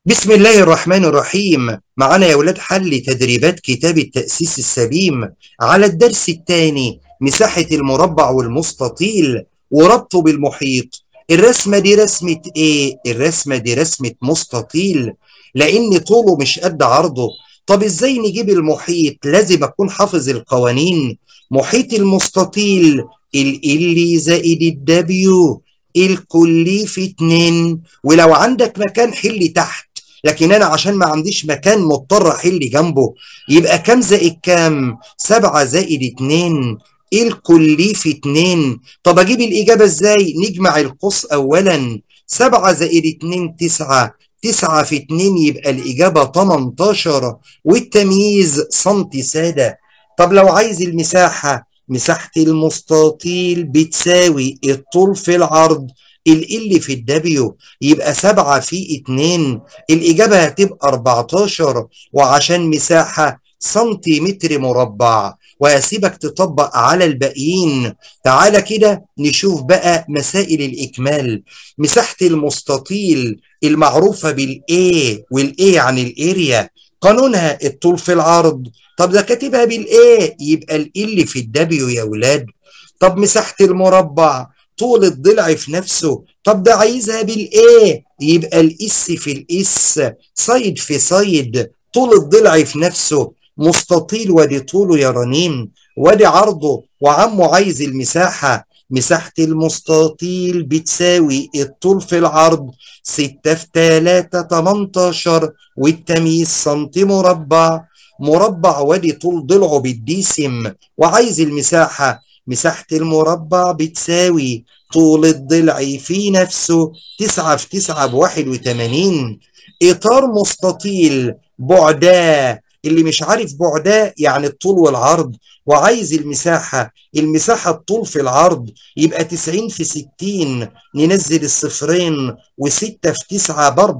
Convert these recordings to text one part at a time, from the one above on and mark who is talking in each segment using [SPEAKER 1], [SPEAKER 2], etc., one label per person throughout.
[SPEAKER 1] بسم الله الرحمن الرحيم معنا يا ولاد حل تدريبات كتاب التأسيس السليم على الدرس الثاني مساحة المربع والمستطيل وربطه بالمحيط الرسمة دي رسمة ايه؟ الرسمة دي رسمة مستطيل لأن طوله مش قد عرضه طب ازاي نجيب المحيط؟ لازم أكون حافظ القوانين محيط المستطيل ال زائد الدبليو الكلي في اتنين ولو عندك مكان حل تحت لكن انا عشان ما عنديش مكان مضطر احل جنبه يبقى كام زائد كام سبعة زائد اتنين الكلي في اتنين طب اجيب الاجابة ازاي نجمع القوس اولا سبعة زائد اتنين تسعة تسعة في اتنين يبقى الاجابة 18 والتمييز سنتي سادة طب لو عايز المساحة مساحة المستطيل بتساوي الطول في العرض ال في الدبليو يبقى 7 في 2 الإجابة هتبقى 14 وعشان مساحة سنتيمتر مربع وهسيبك تطبق على الباقيين تعالى كده نشوف بقى مسائل الإكمال مساحة المستطيل المعروفة بالA والA عن الاريا قانونها الطول في العرض طب ده كاتبها بالايه يبقى ال في الدبليو يا ولاد طب مساحة المربع طول الضلع في نفسه طب ده عايزها بالايه يبقى الاس في الاس سايد في سايد طول الضلع في نفسه مستطيل وادي طوله يا رنيم وادي عرضه وعمه عايز المساحة مساحة المستطيل بتساوي الطول في العرض ستة في تلاتة تمنتاشر والتمييز سنتي مربع مربع وادي طول ضلعه بالديسم وعايز المساحة مساحة المربع بتساوي طول الضلع في نفسه تسعة في تسعة بواحد وتمانين إطار مستطيل بعداه اللي مش عارف بعداه يعني الطول والعرض وعايز المساحة المساحة الطول في العرض يبقى 90 في 60 ننزل الصفرين و6 في 9 ب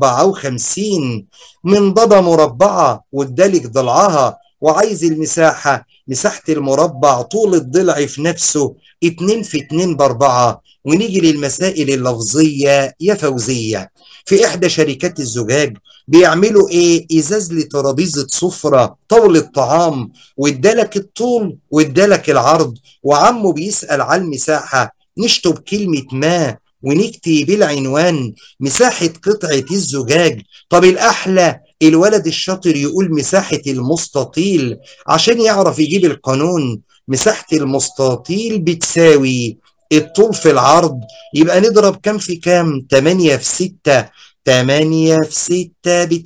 [SPEAKER 1] 54 من ضبة مربعة وادالك ضلعها وعايز المساحة مساحة المربع طول الضلع في نفسه 2 في 2 بأربعة ونيجي للمسائل اللفظية يا فوزية في إحدى شركات الزجاج بيعملوا إيه؟ إزاز لترابيزة سفرة طاولة طعام وادالك الطول وادالك العرض وعمه بيسأل على المساحة نشطب كلمة ما ونكتب العنوان مساحة قطعة الزجاج طب الأحلى الولد الشاطر يقول مساحة المستطيل عشان يعرف يجيب القانون مساحة المستطيل بتساوي الطول في العرض يبقى نضرب كام في كام 8 في 6 8 في 6 ب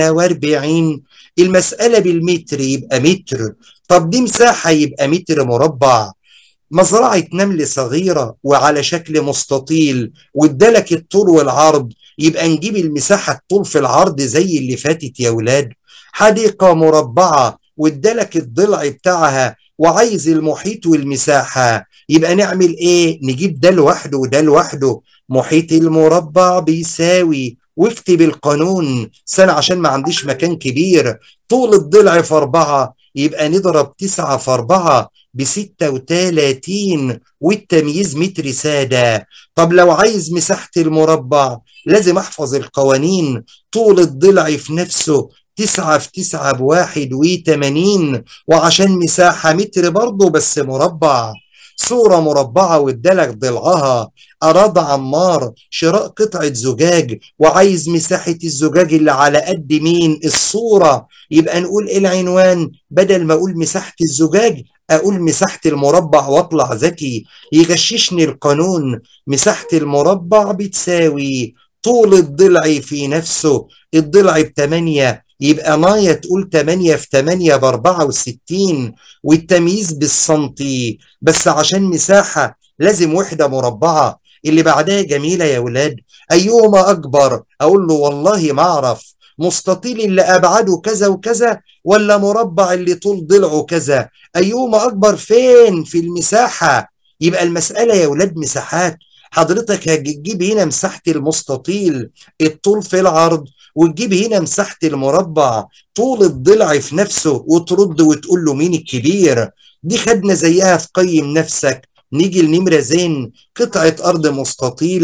[SPEAKER 1] 48 المسألة بالمتر يبقى متر طب دي مساحة يبقى متر مربع مزرعة نمل صغيرة وعلى شكل مستطيل وادالك الطول والعرض يبقى نجيب المساحة الطول في العرض زي اللي فاتت يا ولاد حديقة مربعة وادالك الضلع بتاعها وعايز المحيط والمساحة يبقى نعمل ايه نجيب ده لوحده وده لوحده محيط المربع بيساوي واكتب القانون سنة عشان ما عنديش مكان كبير طول الضلع في أربعة يبقى نضرب تسعة في أربعة بستة وتلاتين والتمييز متر سادة طب لو عايز مساحة المربع لازم أحفظ القوانين طول الضلع في نفسه تسعة في تسعة بواحد وتمانين وعشان مساحة متر برضه بس مربع صورة مربعة وادالك ضلعها أراد عمار شراء قطعة زجاج وعايز مساحة الزجاج اللي على قد مين الصورة يبقى نقول إيه العنوان بدل ما أقول مساحة الزجاج أقول مساحة المربع وأطلع ذكي يغششني القانون مساحة المربع بتساوي طول الضلع في نفسه الضلع بتمانية يبقى مايا تقول 8 في 8 ب 64 والتمييز بالسنتي بس عشان مساحة لازم وحدة مربعة اللي بعدها جميلة يا ولاد أيهما أكبر أقول له والله ما أعرف مستطيل اللي أبعده كذا وكذا ولا مربع اللي طول ضلعه كذا أيهما أكبر فين في المساحة يبقى المسألة يا ولاد مساحات حضرتك هتجيب هنا مساحة المستطيل الطول في العرض وتجيب هنا مساحة المربع طول الضلع في نفسه وترد وتقول له مين الكبير دي خدنا زيها في قيم نفسك نيجي لنمرة زين قطعة أرض مستطيلة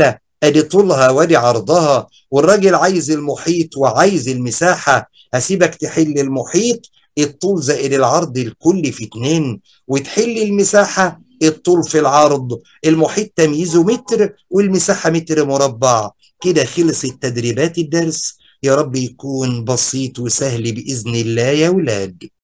[SPEAKER 1] ادي طولها وادي عرضها والراجل عايز المحيط وعايز المساحة هسيبك تحل المحيط الطول زائد العرض الكلي في اتنين وتحل المساحة الطول في العرض المحيط تمييزه متر والمساحة متر مربع كده خلصت تدريبات الدرس يا رب يكون بسيط وسهل بإذن الله يا ولاد